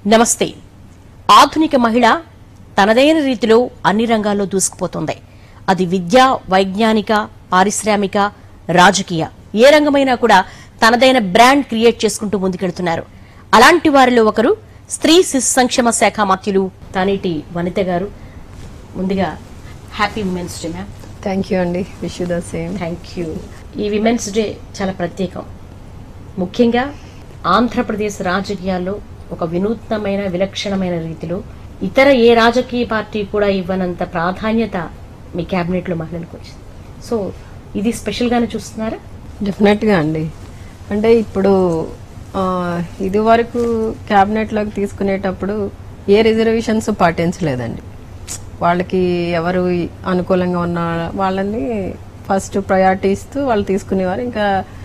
నమస్తే ఆధునిక మహిళ తనదైన రీతిలో అన్ని రంగాల్లో దూసుకుపోతోంది అది విద్య వైజ్ఞానిక పారిశ్రామిక రాజకీయ ఏ రంగమైనా కూడా తనదైన బ్రాండ్ క్రియేట్ చేసుకుంటూ ముందుకెళ్తున్నారు అలాంటి వారిలో ఒకరు స్త్రీ శిశు సంక్షేమ శాఖ మంత్రులు తానేటి వనిత గారు ముందుగా happy women's day ma'am thank you అండి wish the same thank you ఈ విమెన్స్ డే చాలా ప్రత్యేకం ముఖ్యంగా ఆంధ్రప్రదేశ్ రాజకీయాల్లో ఒక వినూత్నమైన విలక్షణమైన రీతిలో ఇతర ఏ రాజకీయ పార్టీ కూడా ఇవ్వనంత ప్రాధాన్యత మీ క్యాబినెట్లో మహిళలకు వచ్చింది సో ఇది స్పెషల్గానే చూస్తున్నారా డెఫినెట్గా అండి అంటే ఇప్పుడు ఆ, ఇది వరకు క్యాబినెట్లోకి తీసుకునేటప్పుడు ఏ రిజర్వేషన్స్ పాటించలేదండి వాళ్ళకి ఎవరు అనుకూలంగా ఉన్న వాళ్ళని ఫస్ట్ ప్రయారిటీ ఇస్తూ వాళ్ళు తీసుకునేవారు ఇంకా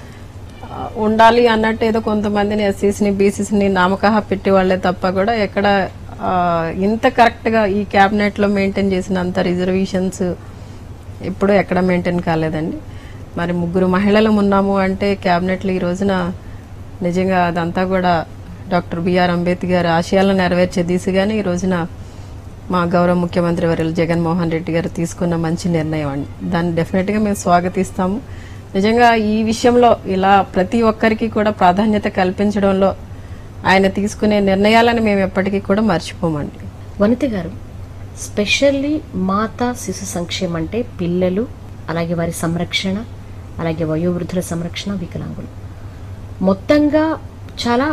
ఆ, ఉండాలి అన్నట్టు ఏదో కొంతమందిని ఎస్సీస్ని బీసీస్ని నామకహ పెట్టేవాళ్ళే తప్ప కూడా ఎక్కడ ఆ, ఇంత కరెక్ట్గా ఈ క్యాబినెట్లో మెయింటైన్ చేసినంత రిజర్వేషన్స్ ఎప్పుడూ ఎక్కడ మెయింటైన్ కాలేదండి మరి ముగ్గురు మహిళలు ఉన్నాము అంటే క్యాబినెట్లో ఈ రోజున నిజంగా అదంతా కూడా డాక్టర్ బిఆర్ అంబేద్కర్ ఆశయాలను నెరవేర్చే దిశగానే ఈ రోజున మా గౌరవ ముఖ్యమంత్రి వర్యులు జగన్మోహన్ రెడ్డి గారు తీసుకున్న మంచి నిర్ణయం అండి దాన్ని డెఫినెట్గా మేము స్వాగతిస్తాము నిజంగా ఈ విషయంలో ఇలా ప్రతి ఒక్కరికి కూడా ప్రాధాన్యత కల్పించడంలో ఆయన తీసుకునే నిర్ణయాలను మేము ఎప్పటికీ కూడా మర్చిపోమండి వనిత గారు స్పెషల్లీ మాతా శిశు సంక్షేమం అంటే పిల్లలు అలాగే వారి సంరక్షణ అలాగే వయోవృద్ధుల సంరక్షణ వికలాంగులు మొత్తంగా చాలా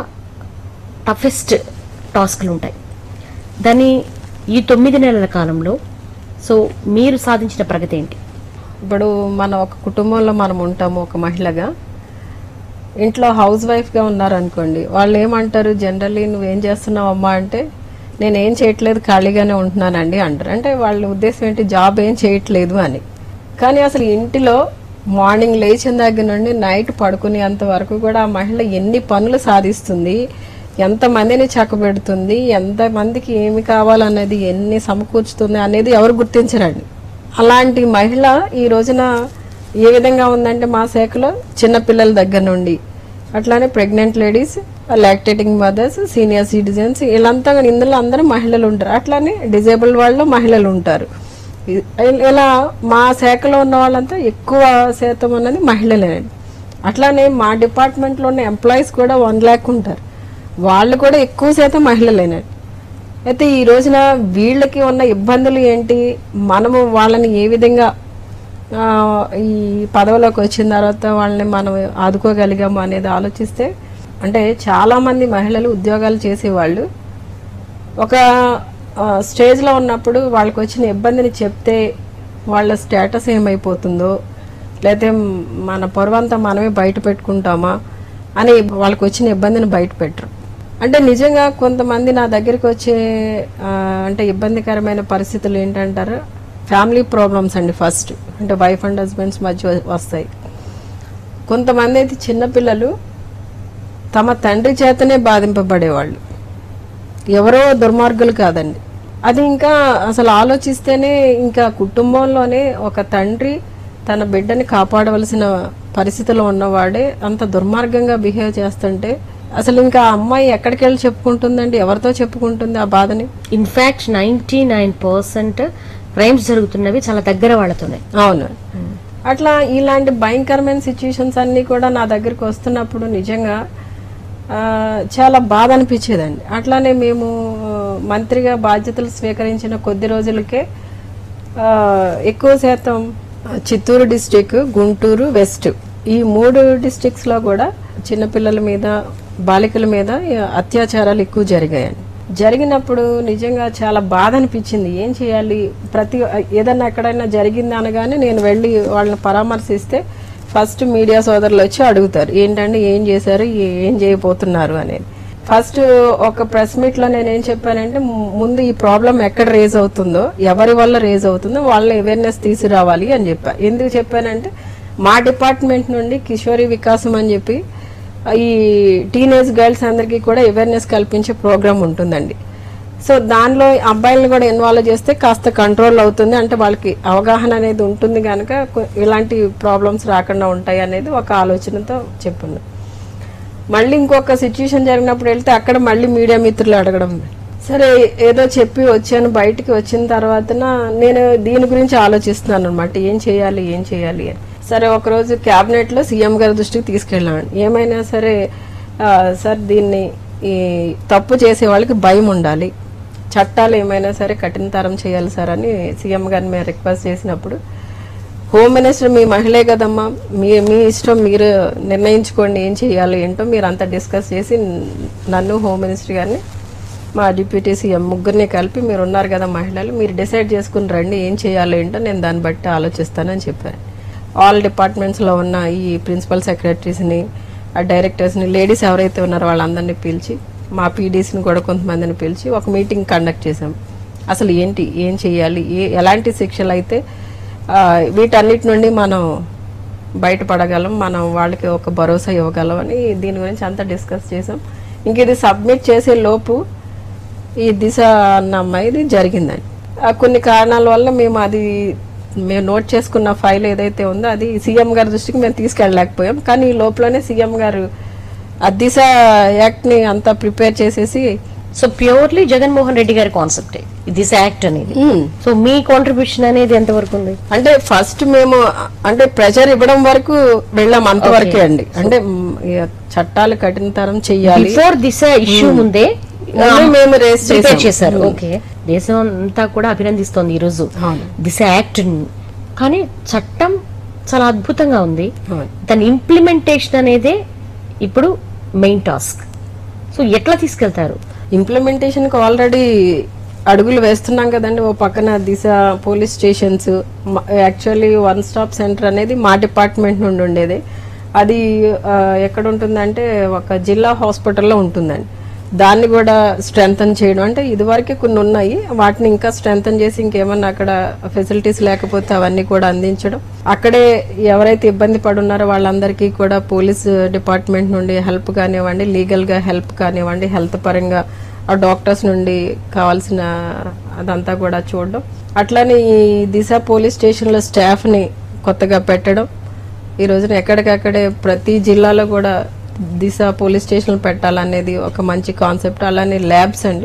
టఫెస్ట్ టాస్క్లు ఉంటాయి దాన్ని ఈ తొమ్మిది నెలల కాలంలో సో మీరు సాధించిన ప్రగతి ఏంటి ఇప్పుడు మన ఒక కుటుంబంలో మనం ఉంటాము ఒక మహిళగా ఇంట్లో హౌస్ వైఫ్గా ఉన్నారనుకోండి వాళ్ళు ఏమంటారు జనరల్లీ నువ్వేం చేస్తున్నావు అమ్మా అంటే నేను ఏం చేయట్లేదు ఖాళీగానే ఉంటున్నానండి అంటారు అంటే వాళ్ళ ఉద్దేశం ఏంటి జాబ్ ఏం చేయట్లేదు అని కానీ అసలు ఇంటిలో మార్నింగ్ లేచిన దగ్గర నుండి నైట్ పడుకునేంత వరకు కూడా ఆ మహిళ ఎన్ని పనులు సాధిస్తుంది ఎంతమందిని చక్కబెడుతుంది ఎంతమందికి ఏమి కావాలన్నది ఎన్ని సమకూర్చుతుంది అనేది ఎవరు గుర్తించరండి అలాంటి మహిళ ఈ రోజున ఏ విధంగా ఉందంటే మా శాఖలో చిన్నపిల్లల దగ్గర నుండి అట్లానే pregnant ladies lactating mothers senior citizens వీళ్ళంతా ఇందులో అందరూ మహిళలు ఉంటారు అట్లానే డిజేబుల్ వాళ్ళు మహిళలు ఉంటారు ఇ- ఇలా మా శాఖలో ఉన్న వాళ్ళంతా ఎక్కువ శాతం అన్నది మహిళలేనండి అట్లానే మా డిపార్ట్మెంట్లో ఉన్న ఎంప్లాయీస్ కూడా వన్ ల్యాక్ ఉంటారు వాళ్ళు కూడా ఎక్కువ శాతం మహిళలేనండి అయితే ఈ రోజున వీళ్ళకి ఉన్న ఇబ్బందులు ఏంటి మనము వాళ్ళని ఏ విధంగా ఆ, ఈ పదవిలోకి వచ్చిన తర్వాత వాళ్ళని మనం ఆదుకోగలిగాము అనేది ఆలోచిస్తే అంటే చాలామంది మహిళలు ఉద్యోగాలు చేసేవాళ్ళు ఒక ఆ, స్టేజ్లో ఉన్నప్పుడు వాళ్ళకి వచ్చిన ఇబ్బందిని చెప్తే వాళ్ళ స్టేటస్ ఏమైపోతుందో లేకపోతే మన పొరవంతా మనమే బయట పెట్టుకుంటామా అని వాళ్ళకి వచ్చిన ఇబ్బందిని బయట పెట్టరు అంటే నిజంగా కొంతమంది నా దగ్గరికి వచ్చే ఆ, అంటే ఇబ్బందికరమైన పరిస్థితులు ఏంటంటారు ఫ్యామిలీ ప్రాబ్లమ్స్ అండి ఫస్ట్ అంటే వైఫ్ అండ్ హస్బెండ్స్ మధ్య వస్తాయి కొంతమంది అయితే చిన్నపిల్లలు తమ తండ్రి చేతనే బాధింపబడేవాళ్ళు ఎవరో దుర్మార్గులు కాదండి అది ఇంకా అసలు ఆలోచిస్తేనే ఇంకా కుటుంబంలోనే ఒక తండ్రి తన బిడ్డని కాపాడవలసిన పరిస్థితిలో ఉన్నవాడే అంత దుర్మార్గంగా బిహేవ్ చేస్తుంటే అసలు ఇంకా ఆ అమ్మాయి ఎక్కడికి వెళ్ళి చెప్పుకుంటుందండి ఎవరితో చెప్పుకుంటుంది ఆ బాధని in fact ninety nine percent crimes జరుగుతున్నవి చాలా దగ్గర వాళ్ళతోనే అవును అట్లా ఇలాంటి భయంకరమైన సిచ్యుయేషన్స్ అన్నీ కూడా నా దగ్గరికి వస్తున్నప్పుడు నిజంగా ఆ, చాలా బాధ అనిపించేదండి అట్లానే మేము ఆ, మంత్రిగా బాధ్యతలు స్వీకరించిన కొద్ది రోజులకే ఆ, ఎక్కువ శాతం చిత్తూరు డిస్టిక్ గుంటూరు వెస్ట్ ఈ మూడు డిస్టిక్స్లో కూడా చిన్నపిల్లల మీద బాలికల మీద అత్యాచారాలు ఎక్కువ జరిగాయండి జరిగినప్పుడు నిజంగా చాలా బాధ అనిపించింది ఏం చేయాలి ప్రతి ఏదన్నా ఎక్కడైనా జరిగింది అనగానే నేను వెళ్ళి వాళ్ళని పరామర్శిస్తే ఫస్ట్ మీడియా సోదరులు వచ్చి అడుగుతారు ఏంటంటే ఏం చేశారు ఏ- ఏం చేయబోతున్నారు అనేది ఫస్ట్ ఒక ప్రెస్ మీట్ లో నేను ఏం చెప్పానంటే ము- ముందు ఈ ప్రాబ్లం ఎక్కడ రేజ్ అవుతుందో ఎవరి వల్ల రేజ్ అవుతుందో వాళ్ళని అవేర్నెస్ తీసుకురావాలి అని చెప్పా ఎందుకు చెప్పానంటే మా డిపార్ట్మెంట్ నుండి కిషోరి వికాసం అని చెప్పి ఈ టీనేజ్ గర్ల్స్ అందరికీ కూడా అవేర్నెస్ కల్పించే ప్రోగ్రామ్ ఉంటుందండి సో దానిలో అబ్బాయిలను కూడా ఇన్వాల్వ్ చేస్తే కాస్త కంట్రోల్ అవుతుంది అంటే వాళ్ళకి అవగాహన అనేది ఉంటుంది కనుక కొ- ఇలాంటి ప్రాబ్లమ్స్ రాకుండా ఉంటాయి అనేది ఒక ఆలోచనతో చెప్పున్నాను మళ్ళీ ఇంకొక సిచ్యుయేషన్ జరిగినప్పుడు వెళ్తే అక్కడ మళ్ళీ మీడియా మిత్రులు అడగడం సరే ఏదో చెప్పి వచ్చాను బయటికి వచ్చిన తర్వాత నేను దీని గురించి ఆలోచిస్తున్నాను అనమాట ఏం చేయాలి ఏం చేయాలి అని సరే ఒకరోజు క్యాబినెట్ లో సీఎం గారి దృష్టికి తీసుకెళ్ళాను ఏమైనా సరే ఆ, సార్ దీన్ని ఈ తప్పు చేసే వాళ్ళకి భయం ఉండాలి చట్టాలు ఏమైనా సరే కఠినతరం చేయాలి సార్ అని సీఎం గారిని మేము రిక్వెస్ట్ చేసినప్పుడు హోమ్ మినిస్టర్ మీ మహిళే కదమ్మా మీ మీ ఇష్టం మీరు నిర్ణయించుకోండి ఏం చేయాలి ఏంటో మీరు అంతా డిస్కస్ చేసి నన్ను హోమ్ మినిస్టర్ గారిని మా డిప్యూటీ సీఎం ముగ్గురిని కలిపి మీరు ఉన్నారు కదా మహిళలు మీరు డిసైడ్ చేసుకుని రండి ఏం చేయాలి ఏంటో నేను దాన్ని బట్టి ఆలోచిస్తానని చెప్పాను ఆల్ డిపార్ట్మెంట్స్లో ఉన్న ఈ ప్రిన్సిపల్ సెక్రటరీస్ని ఆ డైరెక్టర్స్ని లేడీస్ ఎవరైతే ఉన్నారో వాళ్ళందరినీ పిలిచి మా పీడీస్ని కూడా కొంతమందిని పిలిచి ఒక మీటింగ్ కండక్ట్ చేసాం అసలు ఏంటి ఏం చేయాలి ఏ ఎలాంటి శిక్షలు అయితే ఆ, వీటన్నిటి నుండి మనం బయటపడగలం మనం వాళ్ళకి ఒక భరోసా ఇవ్వగలం అని దీని గురించి అంతా డిస్కస్ చేసాం ఇంక ఇది సబ్మిట్ చేసే లోపు ఈ దిశ అన్న అమ్మాయిది జరిగిందండి ఆ కొన్ని కారణాల వల్ల మేము అది మేము నోట్ చేసుకున్న ఫైల్ ఏదైతే ఉందో అది సీఎం గారి దృష్టికి మేము తీసుకెళ్ళలేకపోయాం కానీ ఈ లోపలనే సీఎం గారు ఆ దిశ యాక్ట్ని అంతా ప్రిపేర్ చేసేసి సో ప్యూర్లీ జగన్మోహన్ రెడ్డి గారి కాన్సెప్ట్ దిస్ యాక్ట్ అనేది "ఉమ్, సో మీ కాంట్రిబ్యూషన్ అనేది ఎంతవరకు ఉంది అంటే ఫస్ట్ మేము అంటే ప్రెషర్ ఇవ్వడం వరకు వెళ్ళాం అంతవరకే అండి అంటే మ్, ఈ చట్టాలు కఠినతరం చెయ్యాలి బిఫోర్ దిశ ఇష్యూ ముందే ముందే మేము రేస్ ప్రిపేర్ చేసాం చేశారు ఓకే దేశం అంతా కూడా అభినందిస్తోంది ఈ రోజు అవును. దిశ యాక్ట్ కానీ చట్టం చాలా అద్భుతంగా ఉంది అవును. దాని ఇంప్లిమెంటేషన్ అనేదే ఇప్పుడు మెయిన్ టాస్క్ సో ఎట్లా తీసుకెళ్తారు ఇంప్లిమెంటేషన్ కి ఆల్రెడీ అడుగులు వేస్తున్నాం కదండి ఓ పక్కన Disha police stations actually one stop centre అనేది మా డిపార్ట్మెంట్ నుండి ఉండేది అది ఆ, ఎక్కడ ఉంటుందంటే ఒక జిల్లా హాస్పిటల్లో ఉంటుందండి దాన్ని కూడా స్ట్రెంగ్తన్ చేయడం అంటే ఇదివరకే కొన్ని ఉన్నాయి వాటిని ఇంకా స్ట్రెంగ్తన్ చేసి ఇంకేమన్నా అక్కడ ఫెసిలిటీస్ లేకపోతే అవన్నీ కూడా అందించడం అక్కడే ఎవరైతే ఇబ్బంది పడున్నారో వాళ్ళందరికీ కూడా పోలీస్ డిపార్ట్మెంట్ నుండి హెల్ప్ కానివ్వండి లీగల్గా హెల్ప్ కానివ్వండి హెల్త్ పరంగా ఆ డాక్టర్స్ నుండి కావాల్సిన అదంతా కూడా చూడడం అట్లానే ఈ దిశ పోలీస్ స్టేషన్లో స్టాఫ్ని కొత్తగా పెట్టడం ఈ రోజున ఎక్కడికక్కడే ప్రతి జిల్లాలో కూడా దిశ పోలీస్ స్టేషన్లు పెట్టాలనేది ఒక మంచి కాన్సెప్ట్ అలానే ల్యాబ్స్ అండి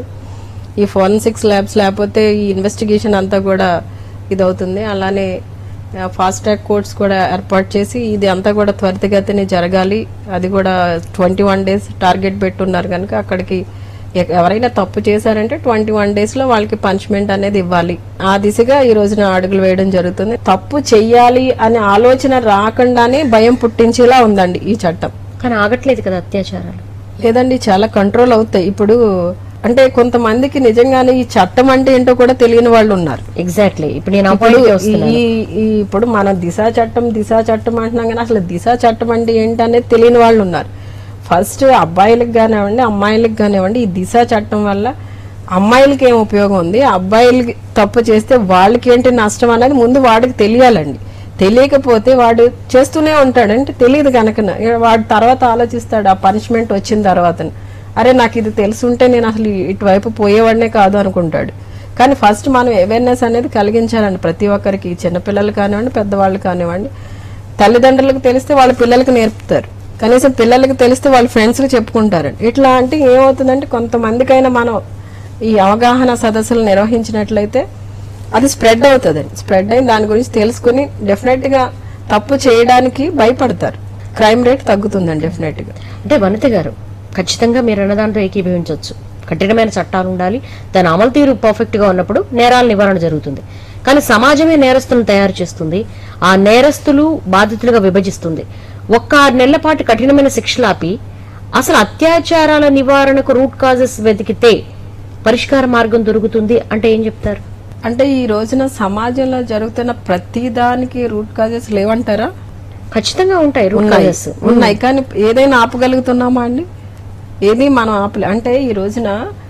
ఈ ఫోరెన్సిక్స్ ల్యాబ్స్ లేకపోతే ఈ ఇన్వెస్టిగేషన్ అంతా కూడా ఇదవుతుంది అలానే ఫాస్ట్ ట్రాక్ కోర్ట్స్ కూడా ఏర్పాటు చేసి ఇది అంతా కూడా త్వరితగతిని జరగాలి అది కూడా ట్వంటీ వన్ డేస్ టార్గెట్ పెట్టున్నారు కనుక అక్కడికి ఎ- ఎవరైనా తప్పు చేశారంటే ట్వంటీ వన్ డేస్ లో వాళ్ళకి పనిష్మెంట్ అనేది ఇవ్వాలి ఆ దిశగా ఈ రోజున అడుగులు వేయడం జరుగుతుంది తప్పు చెయ్యాలి అనే ఆలోచన రాకుండానే భయం పుట్టించేలా ఉందండి ఈ చట్టం కానీ ఆగట్లేదు కదా అత్యాచారాలు లేదండి చాలా కంట్రోల్ అవుతాయి ఇప్పుడు అంటే కొంతమందికి నిజంగానే ఈ చట్టం అంటే ఏంటో కూడా తెలియని వాళ్ళు ఉన్నారు ఎగ్జాక్ట్లీ ఇప్పుడు నేను ఇప్పుడు అపాయింట్ చేస్తున్నాను ఈ ఈ ఇప్పుడు మన దిశ చట్టం దిశ చట్టం అంటున్నాం కానీ అసలు దిశ చట్టం అంటే ఏంటి అనేది తెలియని వాళ్ళు ఉన్నారు ఫస్ట్ అబ్బాయిలకు కానివ్వండి అమ్మాయిలకు కానివ్వండి ఈ దిశ చట్టం వల్ల అమ్మాయిలకి ఏం ఉపయోగం ఉంది అబ్బాయిలకి తప్పు చేస్తే వాళ్ళకి ఏంటి నష్టం అనేది ముందు వాడికి తెలియాలండి తెలియకపోతే వాడు చేస్తూనే ఉంటాడు అంటే తెలియదు కనుక వాడు తర్వాత ఆలోచిస్తాడు ఆ పనిష్మెంట్ వచ్చిన తర్వాత అరే నాకు ఇది తెలుసుంటే నేను అసలు ఇటువైపు పోయేవాడినే కాదు అనుకుంటాడు కానీ ఫస్ట్ మనం అవేర్నెస్ అనేది కలిగించాలండి ప్రతి ఒక్కరికి చిన్నపిల్లలు కానివ్వండి పెద్దవాళ్ళు కానివ్వండి తల్లిదండ్రులకు తెలిస్తే వాళ్ళ పిల్లలకు నేర్పుతారు కనీసం పిల్లలకు తెలిస్తే వాళ్ళ ఫ్రెండ్స్కి చెప్పుకుంటారండి ఇట్లా అంటే ఏమవుతుందంటే కొంతమందికైనా మనం ఈ అవగాహన సదస్సులు నిర్వహించినట్లయితే అది స్ప్రెడ్ అవుతుందండి స్ప్రెడ్ అయిన దాని గురించి తెలుసుకుని డెఫినెట్గా తప్పు చేయడానికి భయపడతారు క్రైమ్ రేట్ తగ్గుతుందండి డెఫినెట్గా అంటే వనిత గారు ఖచ్చితంగా మీరు అన్న దాంట్లో ఏకీభవించవచ్చు కఠినమైన చట్టాలు ఉండాలి దాని అమలు తీరు పర్ఫెక్ట్ గా ఉన్నప్పుడు నేరాల నివారణ జరుగుతుంది కానీ సమాజమే నేరస్తులను తయారు చేస్తుంది ఆ నేరస్తులు బాధితులుగా విభజిస్తుంది ఒక్క ఆరు నెలల పాటు కఠినమైన శిక్షలు ఆపి అసలు అత్యాచారాల నివారణకు రూట్ కాజెస్ వెతికితే పరిష్కార మార్గం దొరుకుతుంది అంటే ఏం చెప్తారు అంటే ఈ రోజున సమాజంలో జరుగుతున్న ప్రతి దానికి రూట్ కాజెస్ లేవంటారా ఖచ్చితంగా ఉంటాయి రూట్ ఉన్నాయి కాజెస్ ఉన్నాయి కానీ ఏదైనా ఆపగలుగుతున్నామా అండి ఏది మనం ఆపలే అంటే ఈ రోజున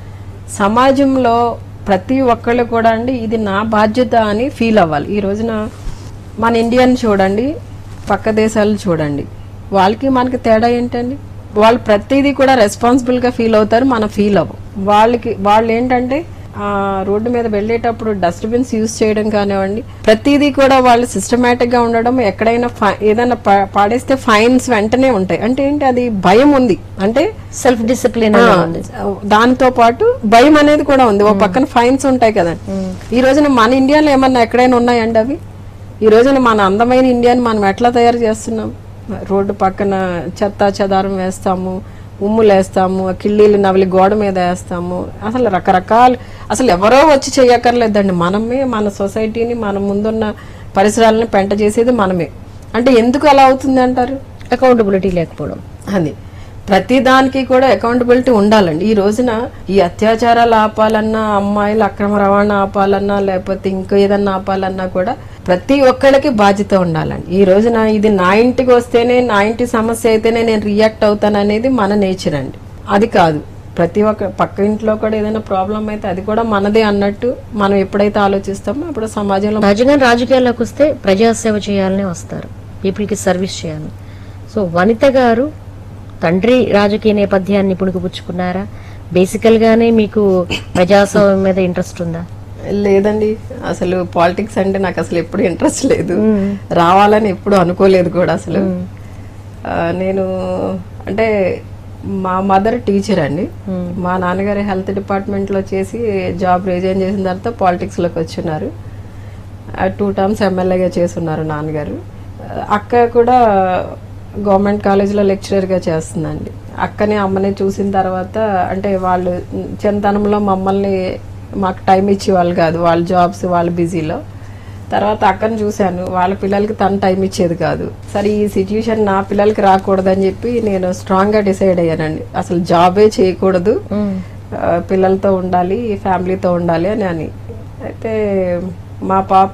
సమాజంలో ప్రతి ఒక్కళ్ళు కూడా అండి ఇది నా బాధ్యత అని ఫీల్ అవ్వాలి ఈ రోజున మన ఇండియన్ చూడండి పక్క దేశాలు చూడండి వాళ్ళకి మనకి తేడా ఏంటండి వాళ్ళు ప్రతిదీ కూడా రెస్పాన్సిబుల్ గా ఫీల్ అవుతారు మనం ఫీల్ అవ్వం వాళ్ళకి వాళ్ళు ఏంటంటే ఆ రోడ్డు మీద వెళ్ళేటప్పుడు డస్ట్బిన్స్ యూజ్ చేయడం కానివ్వండి ప్రతిదీ కూడా వాళ్ళు సిస్టమేటిక్ గా ఉండడం ఎక్కడైనా ఫై- ఏదైనా పా- పాడేస్తే ఫైన్స్ వెంటనే ఉంటాయి అంటే ఏంటి అది భయం ఉంది అంటే సెల్ఫ్ డిసిప్లిన్ ఆ, దాంతో పాటు భయం అనేది కూడా ఉంది ఓ పక్కన ఫైన్స్ ఉంటాయి కదా ఈ రోజున మన ఇండియాలో ఏమన్నా ఎక్కడైనా ఉన్నాయండి అవి ఈ రోజున మన అందమైన ఇండియాని మనం ఎట్లా తయారు చేస్తున్నాం రోడ్డు పక్కన చెత్త చెదారం వేస్తాము ఉమ్ములు వేస్తాము కిళ్ళీలు నవలి గోడ మీద వేస్తాము అసలు రకరకాల అసలు ఎవరో వచ్చి చేయక్కర్లేదండి మనమే మన సొసైటీని మన ముందున్న పరిసరాలను పెంట చేసేది మనమే అంటే ఎందుకు అలా అవుతుంది అంటారు అకౌంటబిలిటీ లేకపోవడం అది ప్రతి దానికి కూడా అకౌంటబిలిటీ ఉండాలండి ఈ రోజున ఈ అత్యాచారాలు ఆపాలన్నా అమ్మాయిల అక్రమ రవాణా ఆపాలన్నా లేకపోతే ఇంకో ఏదన్నా ఆపాలన్నా కూడా ప్రతి ఒక్కళ్ళకి బాధ్యత ఉండాలండి ఈ రోజున ఇది నా ఇంటికి వస్తేనే నా ఇంటి సమస్య అయితేనే నేను రియాక్ట్ అవుతాను అనేది మన నేచర్ అండి అది కాదు ప్రతి ఒక్క పక్క ఇంట్లో కూడా ఏదైనా ప్రాబ్లం అయితే అది కూడా మనదే అన్నట్టు మనం ఎప్పుడైతే ఆలోచిస్తామో అప్పుడు సమాజంలో సహజంగా రాజకీయాల్లోకి వస్తే ప్రజాసేవ చేయాలనే వస్తారు పీపుల్కి సర్వీస్ చేయాలి సో వనిత గారు తండ్రి రాజకీయ నేపథ్యాన్ని పుణుకుపుచ్చుకున్నారా బేసికల్ గానే మీకు ప్రజాసేవ మీద ఇంట్రెస్ట్ ఉందా లేదండి అసలు పాలిటిక్స్ అంటే నాకు అసలు ఎప్పుడు ఇంట్రెస్ట్ లేదు రావాలని ఎప్పుడు అనుకోలేదు కూడా అసలు ఆ, నేను అంటే మా మదర్ టీచర్ అండి మా నాన్నగారు హెల్త్ డిపార్ట్మెంట్లో చేసి జాబ్ రిజైన్ చేసిన తర్వాత పాలిటిక్స్లోకి వచ్చున్నారు టూ టర్మ్స్ ఎమ్మెల్యేగా చేస్తున్నారు నాన్నగారు ఆ, అక్క కూడా గవర్నమెంట్ కాలేజీలో లెక్చరర్గా చేస్తుందండి అక్కని అమ్మని చూసిన తర్వాత అంటే వాళ్ళు చిన్నతనంలో మమ్మల్ని మాకు టైం ఇచ్చేవాళ్ళు కాదు వాళ్ళ జాబ్స్ వాళ్ళ బిజీలో తర్వాత అక్కని చూశాను వాళ్ళ పిల్లలకి తను టైం ఇచ్చేది కాదు సరే ఈ సిచ్యుయేషన్ నా పిల్లలకి రాకూడదని చెప్పి నేను స్ట్రాంగ్గా డిసైడ్ అయ్యానండి అసలు జాబే చేయకూడదు ఆ, పిల్లలతో ఉండాలి ఫ్యామిలీతో ఉండాలి అని అని అయితే మా పాప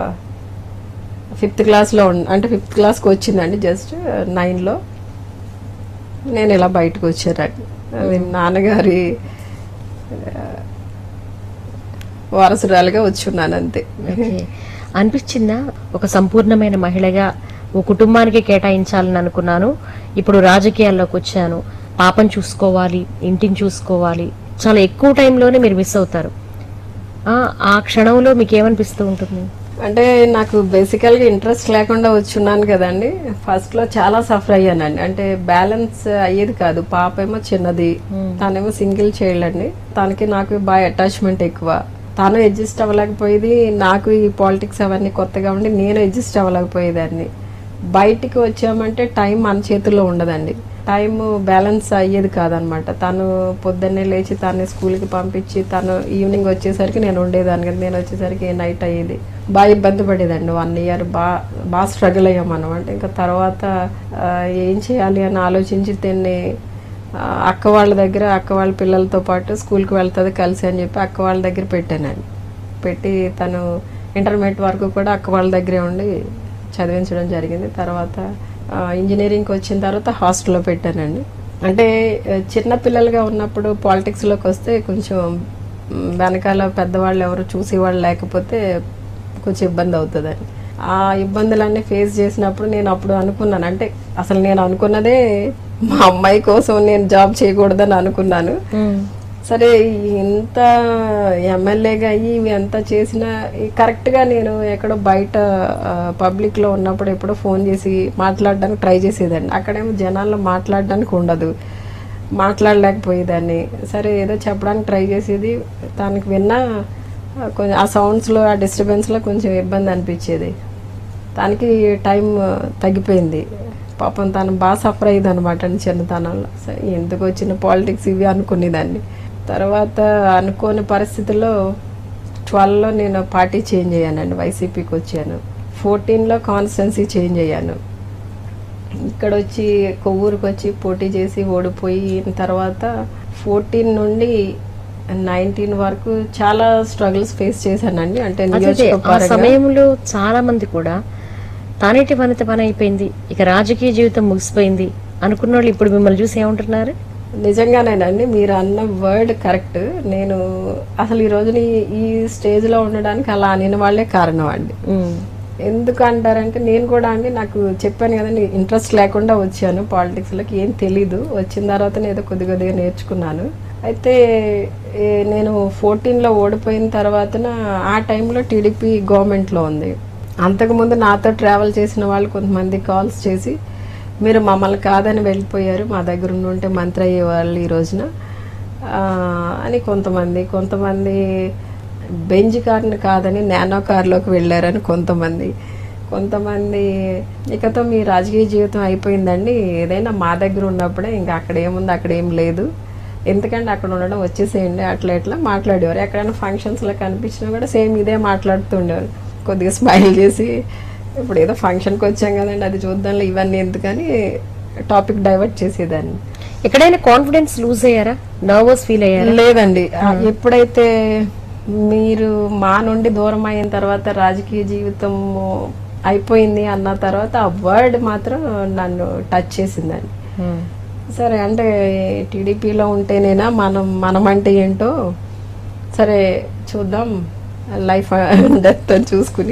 ఫిఫ్త్ క్లాస్లో ఉన్ అంటే ఫిఫ్త్ క్లాస్కి వచ్చిందండి జస్ట్ నైన్లో నేను ఇలా బయటకు వచ్చానండి అది నాన్నగారి ఆ, వారసురాలుగా వచ్చున్నాను అంతే ఓకే. అనిపించిందా ఒక సంపూర్ణమైన మహిళగా ఓ కుటుంబానికి కేటాయించాలని అనుకున్నాను ఇప్పుడు రాజకీయాల్లోకి వచ్చాను పాపను చూసుకోవాలి ఇంటిని చూసుకోవాలి చాలా ఎక్కువ టైంలోనే మీరు మిస్ అవుతారు ఆ, ఆ క్షణంలో మీకు ఏమనిపిస్తూ ఉంటుంది అంటే నాకు బేసికల్గా ఇంట్రెస్ట్ లేకుండా వచ్చున్నాను కదండి ఫస్ట్లో చాలా సఫర్ అయ్యానండి అంటే బ్యాలెన్స్ అయ్యేది కాదు పాప ఏమో చిన్నది తనేమో సింగిల్ చైల్డ్ అండి తనకి నాకు బాగా అటాచ్మెంట్ ఎక్కువ తను అడ్జస్ట్ అవ్వలేకపోయేది నాకు ఈ పాలిటిక్స్ అవన్నీ కొత్తగా ఉండి నేను అడ్జస్ట్ అవ్వలేకపోయేదాన్ని బయటికి వచ్చామంటే టైం మన చేతుల్లో ఉండదండి టైం బ్యాలెన్స్ అయ్యేది కాదనమాట తను పొద్దున్నే లేచి తను స్కూల్కి పంపించి తను ఈవినింగ్ వచ్చేసరికి నేను ఉండేదాన్ని కదా నేను వచ్చేసరికి నైట్ అయ్యేది బాగా ఇబ్బంది పడేదండి వన్ ఇయర్ బాగా బాగా స్ట్రగుల్ అయ్యాం అనమాట ఇంకా తర్వాత ఆ, ఏం చేయాలి అని ఆలోచించి దీన్ని ఆ, అక్క వాళ్ళ దగ్గర అక్క వాళ్ళ పిల్లలతో పాటు స్కూల్కి వెళ్తుంది కలిసి అని చెప్పి అక్క వాళ్ళ దగ్గర పెట్టానండి పెట్టి తను ఇంటర్మీడియట్ వరకు కూడా అక్క వాళ్ళ దగ్గరే ఉండి చదివించడం జరిగింది తర్వాత ఆ, ఇంజనీరింగ్కి వచ్చిన తర్వాత హాస్టల్లో పెట్టానండి అంటే ఆ, చిన్న పిల్లలుగా ఉన్నప్పుడు పాలిటిక్స్లోకి వస్తే కొంచెం మ్, వెనకాల పెద్దవాళ్ళు ఎవరు చూసేవాళ్ళు లేకపోతే కొంచెం ఇబ్బంది అవుతుందండి ఆ ఇబ్బందులన్నీ ఫేస్ చేసినప్పుడు నేను అప్పుడు అనుకున్నాను అంటే అసలు నేను అనుకున్నదే మా అమ్మాయి కోసం నేను జాబ్ చేయకూడదని అనుకున్నాను సరే ఇంత ఎమ్మెల్యేగా అయ్యి ఇవి ఎంత చేసినా ఈ కరెక్ట్గా నేను ఎక్కడో బయట పబ్లిక్లో ఉన్నప్పుడు ఎప్పుడో ఫోన్ చేసి మాట్లాడడానికి ట్రై చేసేదాన్ని అక్కడేమో జనాల్లో మాట్లాడడానికి ఉండదు మాట్లాడలేకపోయేదాన్ని సరే ఏదో చెప్పడానికి ట్రై చేసేది తనకి విన్నా ఆ, కొంచెం ఆ సౌండ్స్లో ఆ డిస్టర్బెన్స్లో కొంచెం ఇబ్బంది అనిపించేది తనకి టైం తగ్గిపోయింది పాపం తను బాగా సఫర్ అయ్యేది అనమాట చిన్నతనంలో సరే ఎందుకు వచ్చిన పాలిటిక్స్ ఇవి అనుకునేదాన్ని తర్వాత అనుకోని పరిస్థితుల్లో ట్వెల్వ్లో నేను పార్టీ చేంజ్ అయ్యానండి వైసీపీకి వచ్చాను ఫోర్టీన్లో కాన్స్టెన్సీ చేంజ్ అయ్యాను ఇక్కడ వచ్చి కొవ్వూరుకి వచ్చి పోటీ చేసి ఓడిపోయిన తర్వాత ఫోర్టీన్ నుండి నైన్టీన్ వరకు చాలా స్ట్రగుల్స్ ఫేస్ చేశానండి అంటే అదే ఆ నియోజకవర్గ సమయంలో చాలా మంది కూడా తానేటి వనిత పని అయిపోయింది ఇక రాజకీయ జీవితం ముగిసిపోయింది అనుకున్న వాళ్ళు ఇప్పుడు మిమ్మల్ని చూసి ఏమంటున్నారు నిజంగానేనండి మీరు అన్న వర్డ్ కరెక్ట్ నేను అసలు ఈ రోజున ఈ- ఈ స్టేజ్లో ఉండడానికి అలా అనిన వాళ్ళే కారణం అండి ఉమ్. ఎందుకు అంటారంటే నేను కూడా అండి నాకు చెప్పాను కదండి ఇంట్రెస్ట్ లేకుండా వచ్చాను పాలిటిక్స్లోకి ఏం తెలీదు వచ్చిన తర్వాత ఏదో కొద్ది కొద్దిగా నేర్చుకున్నాను అయితే ఏ, నేను ఫోర్టీన్లో ఓడిపోయిన తర్వాతన ఆ టైంలో టీడీపీ గవర్నమెంట్లో ఉంది అంతకుముందు నాతో ట్రావెల్ చేసిన వాళ్ళు కొంతమంది కాల్స్ చేసి మీరు మమ్మల్ని కాదని వెళ్ళిపోయారు మా దగ్గర ఉండి ఉంటే మంత్రి అయ్యేవాళ్ళు ఈ రోజున ఆ, అని కొంతమంది కొంతమంది బెంజ్ కార్ని కాదని నానో కార్లోకి వెళ్ళారని కొంతమంది కొంతమంది ఇకతో మీ రాజకీయ జీవితం అయిపోయిందండి ఏదైనా మా దగ్గర ఉన్నప్పుడే ఇంకా అక్కడ ఏముంది అక్కడ ఏం లేదు ఎందుకంటే అక్కడ ఉండడం వచ్చేసేయండి అట్లా ఇట్లా మాట్లాడేవారు ఎక్కడైనా ఫంక్షన్స్లో కనిపించినా కూడా సేమ్ ఇదే మాట్లాడుతుండేవారు కొద్దిగా స్మైల్ చేసి ఇప్పుడు ఏదో ఫంక్షన్కి వచ్చాం కదండి అది చూద్దాంలో ఇవన్నీ ఎందుకని టాపిక్ డైవర్ట్ చేసేదాన్ని ఎక్కడైనా కాన్ఫిడెన్స్ లూజ్ అయ్యారా నర్వస్ ఫీల్ అయ్యారా లేదండి ఆ, ఎప్పుడైతే మీరు మా నుండి దూరం అయిన తర్వాత రాజకీయ జీవితం అయిపోయింది అన్న తర్వాత ఆ వర్డ్ మాత్రం నన్ను టచ్ చేసిందండి Hmm. సరే అంటే టీడీపీలో ఉంటేనేనా మనం మనం అంటే ఏంటో సరే చూద్దాం లైఫ్ డెత్ అని చూసుకుని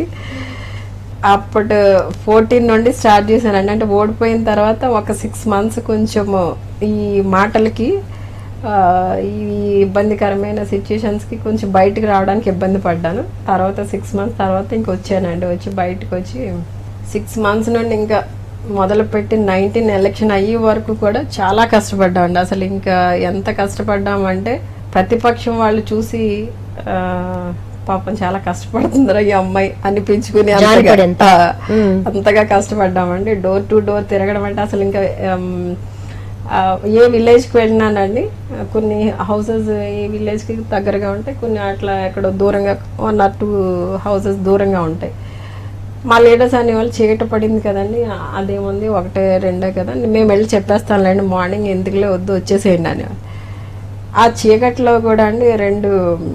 అప్పుడు ఫోర్టీన్ నుండి స్టార్ట్ చేశానండి అంటే ఓడిపోయిన తర్వాత ఒక సిక్స్ మంత్స్ కొంచెం ఈ మాటలకి ఆ, ఈ ఇబ్బందికరమైన సిచ్యుయేషన్స్కి కొంచెం బయటికి రావడానికి ఇబ్బంది పడ్డాను తర్వాత సిక్స్ మంత్స్ తర్వాత ఇంక వచ్చానండి వచ్చి బయటకు వచ్చి సిక్స్ మంత్స్ నుండి ఇంకా మొదలుపెట్టి నైన్టీన్ ఎలక్షన్ అయ్యే వరకు కూడా చాలా కష్టపడ్డామండి అసలు ఇంకా ఎంత కష్టపడ్డామంటే ప్రతిపక్షం వాళ్ళు చూసి ఆ, పాపం చాలా కష్టపడుతుందిరా ఈ అమ్మాయి అనిపించుకుని అంతగా జాలిపడేంత. ఆ, అంతగా కష్టపడ్డామండి డోర్ టు డోర్ తిరగడం అంటే అసలు ఇంకా ఆమ్, ఆ, ఏ విలేజ్కి వెళ్ళినానండి ఆ, కొన్ని హౌసెస్ ఏ విలేజ్కి దగ్గరగా ఉంటాయి కొన్ని అట్లా ఎక్కడో దూరంగా వన్ ఆర్ టూ హౌసెస్ దూరంగా ఉంటాయి మా లీడర్స్ అనేవాళ్ళు చీకట పడింది కదండి ఆ, అదేముంది ఒకటే రెండే కదండి మేము వెళ్ళి చెప్పేస్తాంలేండి మార్నింగ్ ఎందుకులే వద్దు వచ్చేసేయండి అనేవాళ్ళు ఆ చీకట్లో కూడా అండి రెండు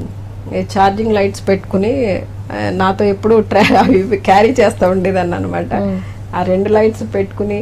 ఛార్జింగ్ లైట్స్ పెట్టుకుని ఆ, నాతో ఎప్పుడు ట్రా అవి క్యారీ చేస్తూ ఉండేదాన్ని అనమాట ఆ రెండు లైట్స్ పెట్టుకుని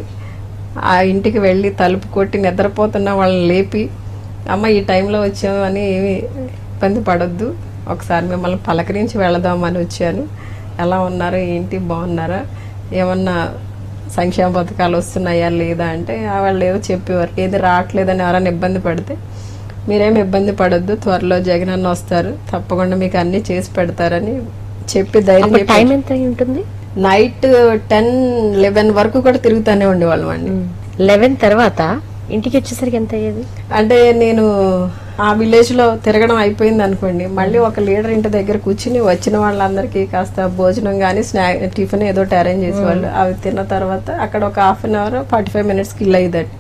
ఆ ఇంటికి వెళ్ళి తలుపు కొట్టి నిద్రపోతున్న వాళ్ళని లేపి అమ్మ ఈ టైంలో వచ్చాము అని ఏమి ఇబ్బంది పడొద్దు ఒకసారి మిమ్మల్ని పలకరించి వెళదామని వచ్చాను ఎలా ఉన్నారు ఏంటి బాగున్నారా ఏమన్నా సంక్షేమ పథకాలు వస్తున్నాయా లేదా అంటే ఆ వాళ్ళు ఏవో చెప్పేవారు ఏది రావట్లేదని ఎవరైనా ఇబ్బంది పడితే మీరేం ఇబ్బంది పడొద్దు త్వరలో జగన్ అన్న వస్తారు తప్పకుండా మీకు అన్ని చేసి పెడతారని చెప్పి ధైర్యం అప్పుడు చెప్పి టైం ఎంత అయి ఉంటుంది నైట్ టెన్ లెవెన్ వరకు కూడా తిరుగుతూనే ఉండేవాళ్ళం అండి లెవెన్ తర్వాత ఇంటికి వచ్చేసరికి ఎంత అయ్యేది అంటే నేను ఆ విలేజ్ లో తిరగడం అయిపోయింది అనుకోండి మళ్ళీ ఒక లీడర్ ఇంటి దగ్గర కూర్చుని వచ్చిన వాళ్ళందరికీ కాస్త భోజనం కానీ స్నాక్ టిఫిన్ ఏదో ఒకటి అరేంజ్ చేసేవాళ్ళు అవి తిన్న తర్వాత అక్కడ ఒక half an hour forty five minutes kill అయ్యేదండి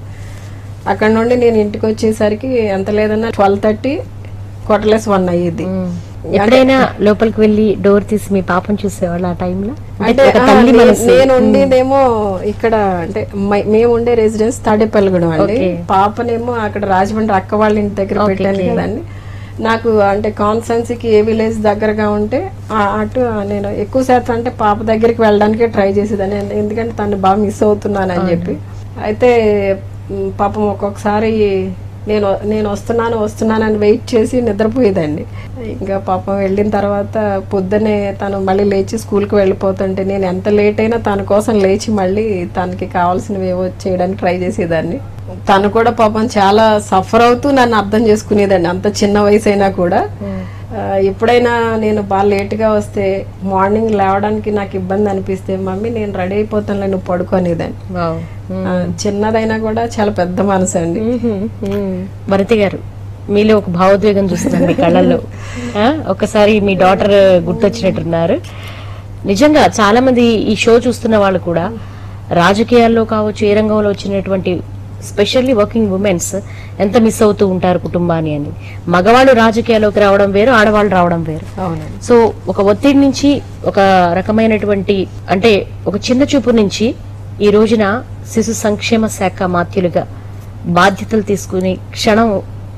అక్కడ నుండి నేను ఇంటికి వచ్చేసరికి ఎంత లేదన్నా ట్వెల్వ్ థర్టీ క్వార్టర్లెస్ వన్ అయ్యేది ఎప్పుడైనా లోపలికి వెళ్ళి డోర్ తీసి మీ పాపం చూసేవాళ్ళు ఆ టైంలో అంటే ఒక ఆ, తల్లి నే- మనసు నేను ఉండేదేమో ఇక్కడ అంటే మై- మేము ఉండే రెసిడెన్స్ తాడేపల్లిగూడెం అండి Okay. పాపనేమో అక్కడ రాజమండ్రి అక్క వాళ్ళ ఇంటి దగ్గర Okay, పెట్టాను okay. కదండి నాకు అంటే కాన్సెన్సీకి ఏ విలేజ్ దగ్గరగా ఉంటే ఆ- అటు నేను ఎక్కువ శాతం అంటే పాప దగ్గరికి వెళ్ళడానికి ట్రై చేసేదాన్ని ఎందు- ఎందుకంటే తను బాగా మిస్ అవుతున్నానని చెప్పి అయితే మ్, పాపం ఒక్కొక్కసారి నేను నేను వస్తున్నాను వస్తున్నాను అని వెయిట్ చేసి నిద్రపోయేదండి ఇంకా పాపం వెళ్ళిన తర్వాత పొద్దునే తను మళ్ళీ లేచి స్కూల్కి వెళ్ళిపోతుంటే నేను ఎంత లేట్ అయినా తన కోసం లేచి మళ్ళీ తనకి కావాల్సినవి ఏవో చేయడానికి ట్రై చేసేదాన్ని తను కూడా పాపం చాలా సఫర్ అవుతూ నన్ను అర్థం చేసుకునేదండి అంత చిన్న వయసు అయినా కూడా ఆ, ఎప్పుడైనా నేను బాగా లేట్గా వస్తే మార్నింగ్ లేవడానికి నాకు ఇబ్బంది అనిపిస్తే మమ్మీ నేను రెడీ అయిపోతానులే నువ్వు పడుకోనేదాన్ని వావ్. ఆ, చిన్నదైనా కూడా చాలా పెద్ద మనసు అండి మ్మ్. మ్మ్. భరతి గారు మీలో ఒక భావోద్వేగం చూస్తున్నాను మీ కళ్ళల్లో ఆ, ఒకసారి మీ డాటర్ గుర్తొచ్చినట్టున్నారు నిజంగా చాలా మంది ఈ షో చూస్తున్న వాళ్ళు కూడా రాజకీయాల్లో కావచ్చు ఏ రంగంలో వచ్చినటువంటి స్పెషల్లీ వర్కింగ్ ఉమెన్స్ ఎంత మిస్ అవుతూ ఉంటారు కుటుంబాన్ని అని మగవాళ్ళు రాజకీయాల్లోకి రావడం వేరు ఆడవాళ్ళు రావడం వేరు అవునండి సో ఒక ఒత్తిడి నుంచి ఒక రకమైనటువంటి అంటే ఒక చిన్న చూపు నుంచి ఈ రోజున శిశు సంక్షేమ శాఖ మాత్యులుగా బాధ్యతలు తీసుకునే క్షణం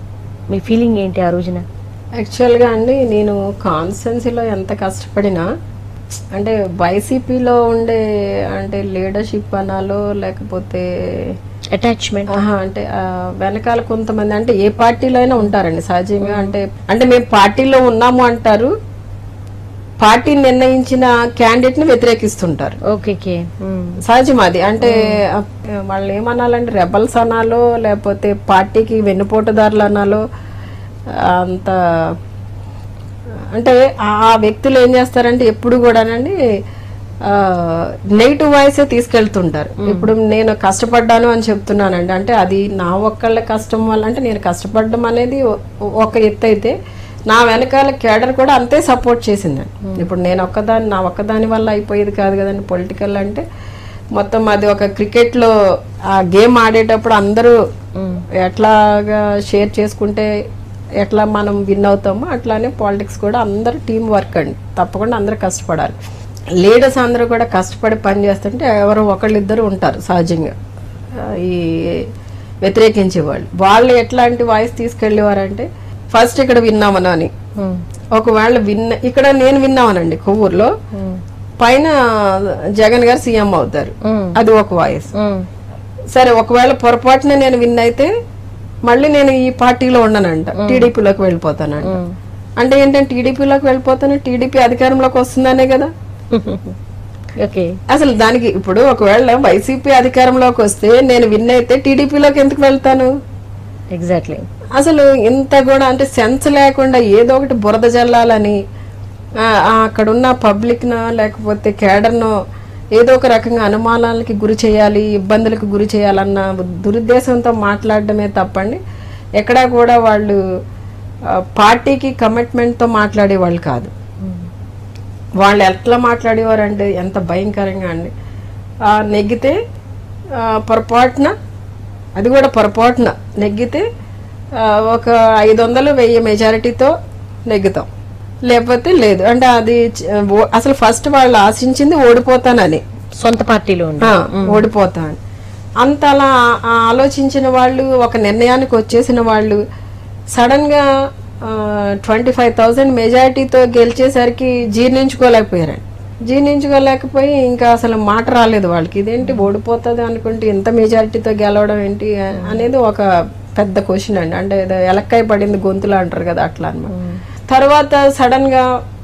మీ ఫీలింగ్ ఏంటి ఆ రోజున యాక్చువల్గా అండి నేను కాన్స్టెన్సీలో ఎంత కష్టపడినా అంటే వైసీపీలో ఉండే అంటే లీడర్షిప్ అనాలో లేకపోతే అటాచ్మెంట్ ఆహా, అంటే ఆ, వెనకాల కొంతమంది అంటే ఏ పార్టీలో అయినా ఉంటారండి సహజంగా అంటే అంటే మేము పార్టీలో ఉన్నాము అంటారు పార్టీ నిర్ణయించిన క్యాండిడేట్ ని వ్యతిరేకిస్తుంటారు ఓకే ఓకే సహజం అది అంటే ఆ, వాళ్ళు ఏమనాలంటే రెబల్స్ అనాలో లేకపోతే పార్టీకి వెన్నుపోటుదారులు అనాలో అంత అంటే ఆ ఆ వ్యక్తులు ఏం చేస్తారంటే ఎప్పుడు కూడానండి నెగిటివ్ వాయిసే తీసుకెళ్తుంటారు ఇప్పుడు నేను కష్టపడ్డాను అని చెప్తున్నానండి అంటే అది నా ఒక్కళ్ళ కష్టం వల్ల అంటే నేను కష్టపడడం అనేది ఒ- ఒక ఎత్తు అయితే నా వెనకాల కేడర్ కూడా అంతే సపోర్ట్ చేసిందండి ఇప్పుడు నేను ఒక్కదాని నా ఒక్కదాని వల్ల అయిపోయేది కాదు కదండి పొలిటికల్ అంటే మొత్తం అది ఒక క్రికెట్లో ఆ గేమ్ ఆడేటప్పుడు అందరూ ఎట్లాగా షేర్ చేసుకుంటే ఎట్లా మనం విన్ అవుతామో అట్లానే పాలిటిక్స్ కూడా అందరూ టీం వర్క్ అండి తప్పకుండా అందరూ కష్టపడాలి లీడర్స్ అందరూ కూడా కష్టపడి పని చేస్తుంటే ఎవరో ఒకళ్ళిద్దరు ఉంటారు సహజంగా ఆ, ఈ వ్యతిరేకించే వాళ్ళు వాళ్ళు ఎట్లాంటి వాయిస్ తీసుకెళ్ళేవారంటే ఫస్ట్ ఇక్కడ విన్నామను అని ఒకవేళ విన్న ఇక్కడ నేను విన్నామనండి కొవ్వూరులో పైన జగన్ గారు సీఎం అవుతారు అది ఒక వాయిస్ సరే ఒకవేళ పొరపాటున నేను విన్ అయితే మళ్ళీ నేను ఈ పార్టీలో ఉండనంట టీడీపీలోకి వెళ్ళిపోతానంట అంటే ఏంటంటే టీడీపీలోకి వెళ్ళిపోతాను టీడీపీ అధికారంలోకి వస్తుందనే కదా ఓకే అసలు దానికి ఇప్పుడు ఒకవేళ వైసీపీ అధికారంలోకి వస్తే నేను విన్ అయితే టీడీపీలోకి ఎందుకు వెళ్తాను ఎగ్జాక్ట్లీ అసలు ఇంత కూడా అంటే సెన్స్ లేకుండా ఏదో ఒకటి బురద జల్లాలని ఆ, ఆ అక్కడున్న పబ్లిక్నో లేకపోతే కేడర్నో ఏదో ఒక రకంగా అనుమానాలకి గురి చేయాలి ఇబ్బందులకు గురి చేయాలన్న దురుద్దేశంతో మాట్లాడడమే తప్పండి ఎక్కడా కూడా వాళ్ళు ఆ, పార్టీకి కమిట్మెంట్తో మాట్లాడేవాళ్ళు కాదు వాళ్ళు ఎట్లా మాట్లాడేవారంటే ఎంత భయంకరంగా అండి ఆ, నెగ్గితే ఆ, పొరపాటున అది కూడా పొరపాటున నెగ్గితే ఆ, ఒక ఐదు వందలు వెయ్యి మెజారిటీతో నెగ్గుతాం లేకపోతే లేదు అంటే అది చ- ఓ- అసలు ఫస్ట్ వాళ్ళు ఆశించింది ఓడిపోతానని సొంత పార్టీలో ఉండి ఆ, ఓడిపోతాను అంత అలా ఆ- ఆలోచించిన వాళ్ళు ఒక నిర్ణయానికి వచ్చేసిన వాళ్ళు సడన్ గా ట్వంటీ ఫైవ్ థౌసండ్ మెజారిటీతో గెలిచేసరికి జీర్ణించుకోలేకపోయారండి జీర్ణించుకోలేకపోయి ఇంకా అసలు మాట రాలేదు వాళ్ళకి ఇదేంటి ఓడిపోతుంది అనుకుంటే ఇంత మెజారిటీతో గెలవడం ఏంటి అనేది ఒక పెద్ద క్వశ్చన్ అండి అంటే ఏదో ఎలక్కాయ పడింది గొంతులు అంటారు కదా అట్లా అన్నమాట తర్వాత సడన్ గా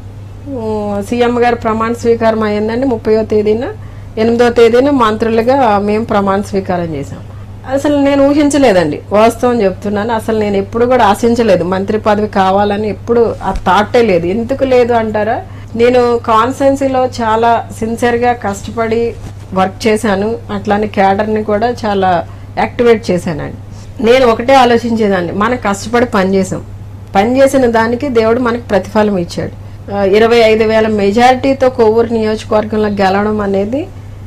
సీఎం గారు ప్రమాణ స్వీకారం అయ్యిందండి ముప్పయో తేదీన ఎనిమిదో తేదీన మంత్రులుగా మేము ప్రమాణ స్వీకారం చేశాం అసలు నేను ఊహించలేదండి వాస్తవం చెప్తున్నాను అసలు నేను ఎప్పుడు కూడా ఆశించలేదు మంత్రి పదవి కావాలని ఎప్పుడు ఆ థాటే లేదు ఎందుకు లేదు అంటారా నేను కాన్సెన్సీలో చాలా సిన్సియర్గా కష్టపడి వర్క్ చేశాను అట్లానే క్యాడర్ని కూడా చాలా యాక్టివేట్ చేశానండి నేను ఒకటే ఆలోచించేదాన్ని మనం కష్టపడి పనిచేసాం పనిచేసిన దానికి దేవుడు మనకి ప్రతిఫలం ఇచ్చాడు ఆ, ఇరవై ఐదు వేల మెజారిటీతో కొవ్వూరు నియోజకవర్గంలో గెలవడం అనేది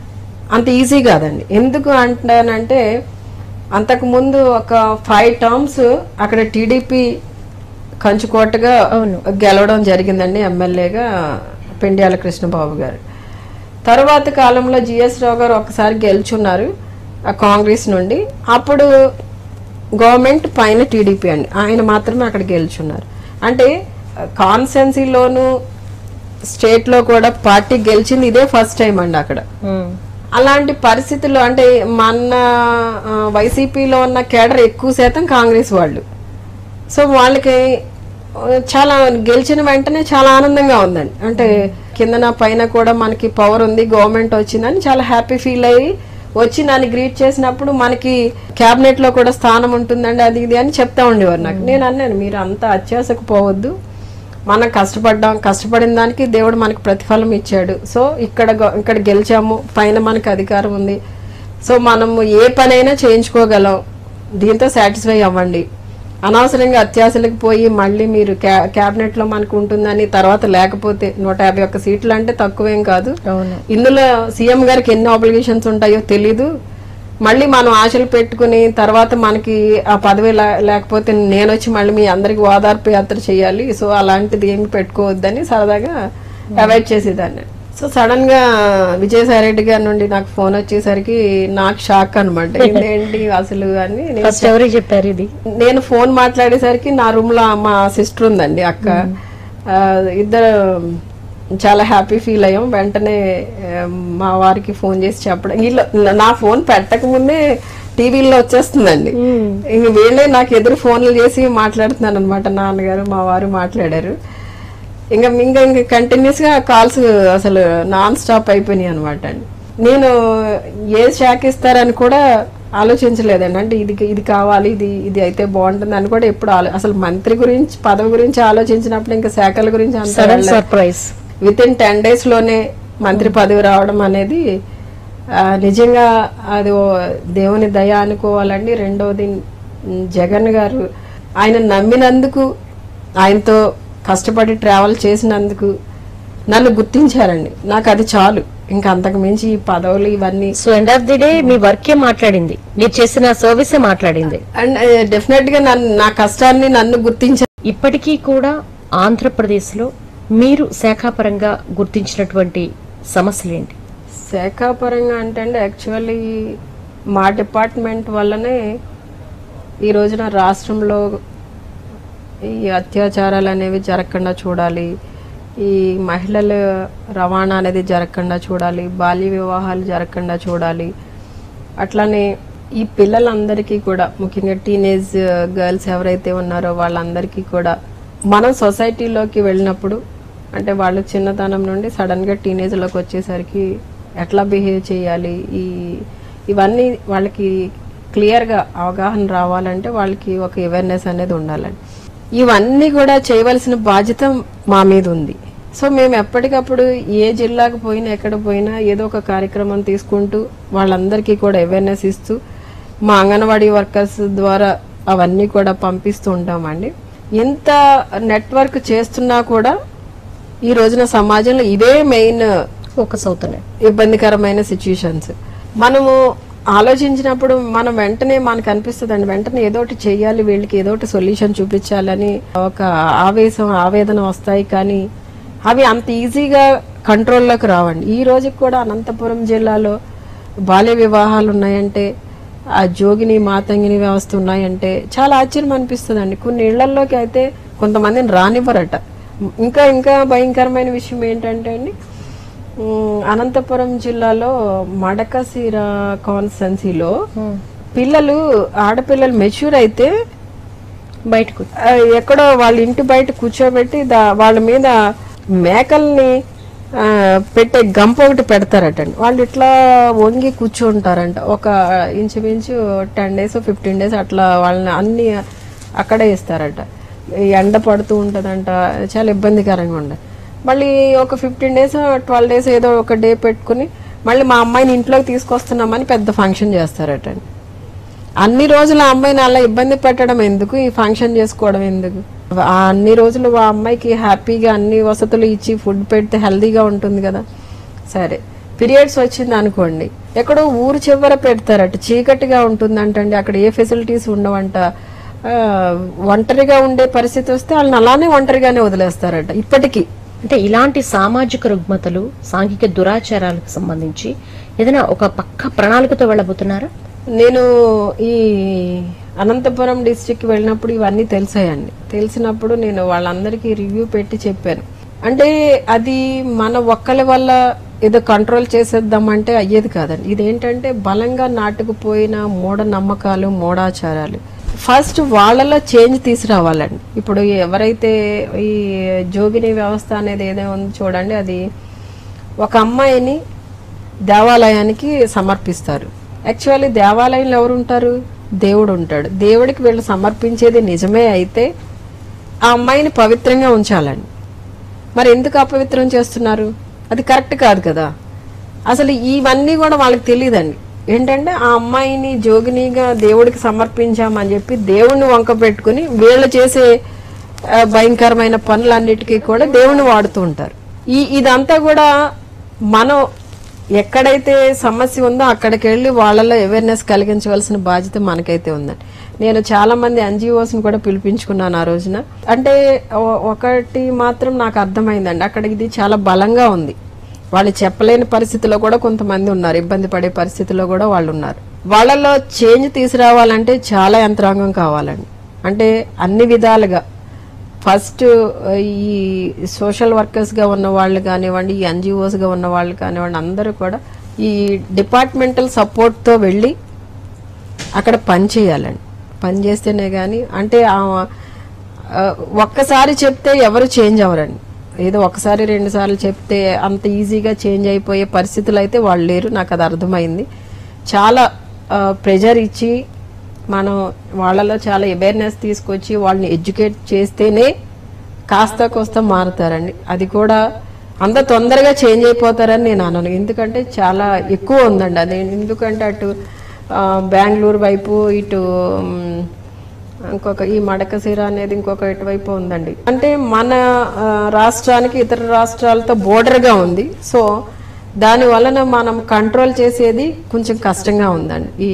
అంత ఈజీ కాదండి ఎందుకు అంటానంటే అంతకుముందు ఒక ఫైవ్ టర్మ్స్ అక్కడ టీడీపీ కంచుకోటగా గెలవడం జరిగిందండి ఎమ్మెల్యేగా పెండ్యాల కృష్ణబాబు గారు తర్వాత కాలంలో జిఎస్ రావు గారు ఒకసారి గెలుచున్నారు ఆ కాంగ్రెస్ నుండి అప్పుడు గవర్నమెంట్ పైన టీడీపీ అండి ఆయన మాత్రమే అక్కడ గెలుచున్నారు అంటే కాన్సెన్సీలోను స్టేట్లో కూడా పార్టీ గెలిచింది ఇదే ఫస్ట్ టైం అండి అక్కడ అలాంటి పరిస్థితుల్లో అంటే మన ఆ, వైసీపీలో ఉన్న కేడర్ ఎక్కువ శాతం కాంగ్రెస్ వాళ్ళు సో వాళ్ళకి ఆ, చాలా గెలిచిన వెంటనే చాలా ఆనందంగా ఉందండి అంటే కిందన పైన కూడా మనకి పవర్ ఉంది గవర్నమెంట్ వచ్చిందని చాలా హ్యాపీ ఫీల్ అయ్యి వచ్చి నన్ను గ్రీట్ చేసినప్పుడు మనకి క్యాబినెట్ లో కూడా స్థానం ఉంటుందండి అది ఇది అని చెప్తా ఉండేవారు నాకు నేను అన్నాను మీరు అంత అత్యాసకు పోవద్దు మనం కష్టపడ్డాం కష్టపడిన దానికి దేవుడు మనకి ప్రతిఫలం ఇచ్చాడు సో ఇక్కడ గ- ఇక్కడ గెలిచాము పైన మనకి అధికారం ఉంది సో మనము ఏ పనైనా చేయించుకోగలం దీంతో సాటిస్ఫై అవ్వండి అనవసరంగా అత్యాశలకు పోయి మళ్ళీ మీరు క్యా క్యాబినెట్లో మనకు ఉంటుందని తర్వాత లేకపోతే నూట యాభై ఒక్క సీట్లు అంటే తక్కువేం కాదు అవును ఇందులో సీఎం గారికి ఎన్ని ఆబ్లిగేషన్స్ ఉంటాయో తెలీదు మళ్ళీ మనం ఆశలు పెట్టుకుని తర్వాత మనకి ఆ పదవి లే- లేకపోతే నేను వచ్చి మళ్ళీ మీ అందరికి ఓదార్పు యాత్ర చేయాలి సో అలాంటిది ఏమి పెట్టుకోవద్దని సరదాగా అవాయిడ్ చేసేదాన్ని సో సడన్ గా విజయసాయి రెడ్డి గారి నుండి నాకు ఫోన్ వచ్చేసరికి నాకు షాక్ అనమాట ఇదేంటి అసలు అని నేను ఫస్ట్ ఎవరికి చెప్పారు ఇది నేను ఫోన్ మాట్లాడేసరికి నా రూమ్ లో మా సిస్టర్ ఉందండి అక్క ఆ, ఇద్దరు చాలా హ్యాపీ ఫీల్ అయ్యాం వెంటనే ఆ, మా వారికి ఫోన్ చేసి చెప్పడం వీళ్ళు నా ఫోన్ పెట్టక ముందే టీవీలో వచ్చేస్తుందండి ఇంక వీళ్ళే నాకు ఎదురు ఫోన్లు చేసి మాట్లాడుతున్నాను అనమాట నాన్నగారు మా వారు మాట్లాడారు ఇంకా ఇంకా ఇంకా కంటిన్యూస్ గా కాల్స్ అసలు నాన్ స్టాప్ అయిపోయినాయి అనమాట అండి నేను ఏ శాఖ ఇస్తారని కూడా ఆలోచించలేదండి అంటే ఇది ఇది కావాలి ఇది ఇది అయితే బాగుంటుంది అని కూడా ఎప్పుడు ఆలో అసలు మంత్రి గురించి పదవి గురించి ఆలోచించినప్పుడు ఇంకా శాఖల గురించి అంత sudden surprise within ten days లోనే మంత్రి పదవి రావడం అనేది ఆ, నిజంగా అది ఓ దేవుని దయ అనుకోవాలండి రెండవది ఉమ్, జగన్ గారు ఆయన నమ్మినందుకు ఆయనతో కష్టపడి ట్రావెల్ చేసినందుకు నన్ను గుర్తించారండి నాకు అది చాలు ఇంకా అంతకు మించి ఈ పదవులు ఇవన్నీ so end of the day మీ వర్కే మాట్లాడింది మీరు చేసిన సర్వీసే మాట్లాడింది అండ్ డెఫినెట్ గా నన్ను నా కష్టాన్ని నన్ను గుర్తించారు ఇప్పటికీ కూడా ఆంధ్రప్రదేశ్లో మీరు శాఖాపరంగా గుర్తించినటువంటి సమస్యలు ఏంటి శాఖాపరంగా అంటే అండి యాక్చువల్లీ మా డిపార్ట్మెంట్ వల్లనే ఈ రోజున రాష్ట్రంలో ఈ అత్యాచారాలు అనేవి జరగకుండా చూడాలి ఈ మహిళల రవాణా అనేది జరగకుండా చూడాలి బాల్య వివాహాలు జరగకుండా చూడాలి అట్లానే ఈ పిల్లలందరికీ కూడా ముఖ్యంగా టీనేజ్ గర్ల్స్ ఎవరైతే ఉన్నారో వాళ్ళందరికీ కూడా మనం సొసైటీలోకి వెళ్ళినప్పుడు అంటే వాళ్ళు చిన్నతనం నుండి సడన్గా టీనేజ్లోకి వచ్చేసరికి ఎట్లా బిహేవ్ చేయాలి ఈ ఇవన్నీ వాళ్ళకి క్లియర్గా అవగాహన రావాలంటే వాళ్ళకి ఒక అవేర్నెస్ అనేది ఉండాలండి ఇవన్నీ కూడా చేయవలసిన బాధ్యత మా మీద ఉంది సో మేము ఎప్పటికప్పుడు ఏ జిల్లాకు పోయినా ఎక్కడ పోయినా ఏదో ఒక కార్యక్రమం తీసుకుంటూ వాళ్ళందరికీ కూడా అవేర్నెస్ ఇస్తూ మా అంగన్వాడీ వర్కర్స్ ద్వారా అవన్నీ కూడా పంపిస్తూ ఉంటామండి ఇంత నెట్వర్క్ చేస్తున్నా కూడా ఈ రోజున సమాజంలో ఇవే మెయిన్ ఫోకస్ అవుతున్నాయి ఇబ్బందికరమైన సిచ్యుయేషన్స్ మనము ఆలోచించినప్పుడు మనం వెంటనే మనకు అనిపిస్తుందండి వెంటనే ఏదో ఒకటి చెయ్యాలి వీళ్ళకి ఏదో ఒకటి సొల్యూషన్ చూపించాలని ఒక ఆవేశం ఆవేదన వస్తాయి కానీ అవి అంత ఈజీగా కంట్రోల్లోకి రావండి ఈ రోజుకి కూడా అనంతపురం జిల్లాలో బాల్య వివాహాలు ఉన్నాయంటే ఆ జోగిని మాతంగిని వ్యవస్థ ఉన్నాయంటే చాలా ఆశ్చర్యం అనిపిస్తుందండి కొన్ని ఇళ్లలోకి అయితే కొంతమందిని రానివ్వరట ఇంకా ఇంకా భయంకరమైన విషయం ఏంటంటే అండి ఉమ్, అనంతపురం జిల్లాలో మడకశిర కాన్స్టెన్సీలో పిల్లలు ఆడపిల్లలు మెచ్యూర్ అయితే బయటకు ఆ, ఎక్కడో వాళ్ళ ఇంటి బయట కూర్చోబెట్టి దా- వాళ్ళ మీద మేకల్ని ఆ, పెట్టే గంప ఒకటి పెడతారటండి వాళ్ళు ఇట్లా వంగి కూర్చుంటారంట ఒక ఇంచుమించు టెన్ డేస్ ఫిఫ్టీన్ డేస్ అట్లా వాళ్ళని అన్ని అక్కడే ఇస్తారట ఈ ఎండ పడుతూ ఉంటుందంట చాలా ఇబ్బందికరంగా ఉండదు మళ్ళీ ఒక ఫిఫ్టీన్ డేస్ ట్వెల్వ్ డేస్ ఏదో ఒక డే పెట్టుకుని మళ్ళీ మా అమ్మాయిని ఇంట్లోకి తీసుకొస్తున్నామని పెద్ద ఫంక్షన్ చేస్తారటండి అన్ని రోజులు ఆ అమ్మాయిని అలా ఇబ్బంది పెట్టడం ఎందుకు ఈ ఫంక్షన్ చేసుకోవడం ఎందుకు ఆ అన్ని రోజులు ఆ అమ్మాయికి హ్యాపీగా అన్ని వసతులు ఇచ్చి ఫుడ్ పెడితే హెల్దీగా ఉంటుంది కదా సరే పీరియడ్స్ వచ్చింది అనుకోండి ఎక్కడో ఊరు చివర పెడతారట చీకటిగా ఉంటుందంటండి అక్కడ ఏ ఫెసిలిటీస్ ఉండవంట ఆ, ఒంటరిగా ఉండే పరిస్థితి వస్తే వాళ్ళని అలానే ఒంటరిగానే వదిలేస్తారట ఇప్పటికీ అంటే ఇలాంటి సామాజిక రుగ్మతలు సాంఘిక దురాచారాలకు సంబంధించి ఏదైనా ఒక పక్క ప్రణాళికతో వెళ్ళబోతున్నారా నేను ఈ అనంతపురం డిస్టిక్ వెళ్ళినప్పుడు ఇవన్నీ తెలిసాయండి తెలిసినప్పుడు నేను వాళ్ళందరికీ రివ్యూ పెట్టి చెప్పాను అంటే అది మన ఒక్కరి వల్ల ఏదో కంట్రోల్ చేసేద్దామంటే అయ్యేది కాదండి ఇదేంటంటే బలంగా నాటుకుపోయిన మూఢ నమ్మకాలు మూఢాచారాలు ఫస్ట్ వాళ్ళలో చేంజ్ తీసుకురావాలండి ఇప్పుడు ఎవరైతే ఈ జోగిని వ్యవస్థ అనేది ఏదైనా ఉందో చూడండి అది ఒక అమ్మాయిని దేవాలయానికి సమర్పిస్తారు యాక్చువల్లీ దేవాలయంలో ఎవరు ఉంటారు దేవుడు ఉంటాడు దేవుడికి వీళ్ళు సమర్పించేది నిజమే అయితే ఆ అమ్మాయిని పవిత్రంగా ఉంచాలండి మరి ఎందుకు అపవిత్రం చేస్తున్నారు అది కరెక్ట్ కాదు కదా అసలు ఇవన్నీ కూడా వాళ్ళకి తెలియదండి ఏంటంటే ఆ అమ్మాయిని జోగినిగా దేవుడికి సమర్పించామని చెప్పి దేవుణ్ణి వంక పెట్టుకుని వీళ్ళు చేసే ఆ, భయంకరమైన పనులన్నిటికీ కూడా దేవుణ్ణి వాడుతూ ఉంటారు ఈ ఇదంతా కూడా మనం ఎక్కడైతే సమస్య ఉందో అక్కడికి వెళ్ళి వాళ్ళలో అవేర్నెస్ కలిగించవలసిన బాధ్యత మనకైతే ఉందండి నేను చాలా మంది ఎన్జిఓస్ని కూడా పిలిపించుకున్నాను ఆ రోజున అంటే ఒ- ఒకటి మాత్రం నాకు అర్థమైందండి అక్కడ ఇది చాలా బలంగా ఉంది వాళ్ళు చెప్పలేని పరిస్థితిలో కూడా కొంతమంది ఉన్నారు ఇబ్బంది పడే పరిస్థితిలో కూడా వాళ్ళు ఉన్నారు వాళ్ళలో చేంజ్ తీసుకురావాలంటే చాలా యంత్రాంగం కావాలండి అంటే అన్ని విధాలుగా ఫస్ట్ ఈ సోషల్ వర్కర్స్గా ఉన్న వాళ్ళు కానివ్వండి ఈ ఎన్జిఓస్గా ఉన్న వాళ్ళు కానివ్వండి అందరూ కూడా ఈ డిపార్ట్మెంటల్ సపోర్ట్తో వెళ్ళి అక్కడ పని చేయాలండి పని చేస్తేనే కానీ అంటే ఆ- ఆ, ఒక్కసారి చెప్తే ఎవరు చేంజ్ అవ్వరండి ఏదో ఒకసారి రెండు సార్లు చెప్తే అంత ఈజీగా చేంజ్ అయిపోయే పరిస్థితులు అయితే వాళ్ళు లేరు నాకు అది అర్థమైంది చాలా ప్రెజర్ ఇచ్చి మనం వాళ్ళలో చాలా అవేర్నెస్ తీసుకొచ్చి వాళ్ళని ఎడ్యుకేట్ చేస్తేనే కాస్త కోస్త మారుతారండి అది కూడా అంత తొందరగా చేంజ్ అయిపోతారని నేను అనను ఎందుకంటే చాలా ఎక్కువ ఉందండి అది ఎందుకంటే అటు ఆ, బెంగళూరు వైపు ఇటు మ్, ఇంకొక ఈ మడకశిర అనేది ఇంకొక ఇటువైపు ఉందండి అంటే మన ఆ, రాష్ట్రానికి ఇతర రాష్ట్రాలతో border గా ఉంది సో దాని వలన మనం కంట్రోల్ చేసేది కొంచెం కష్టంగా ఉందండి ఈ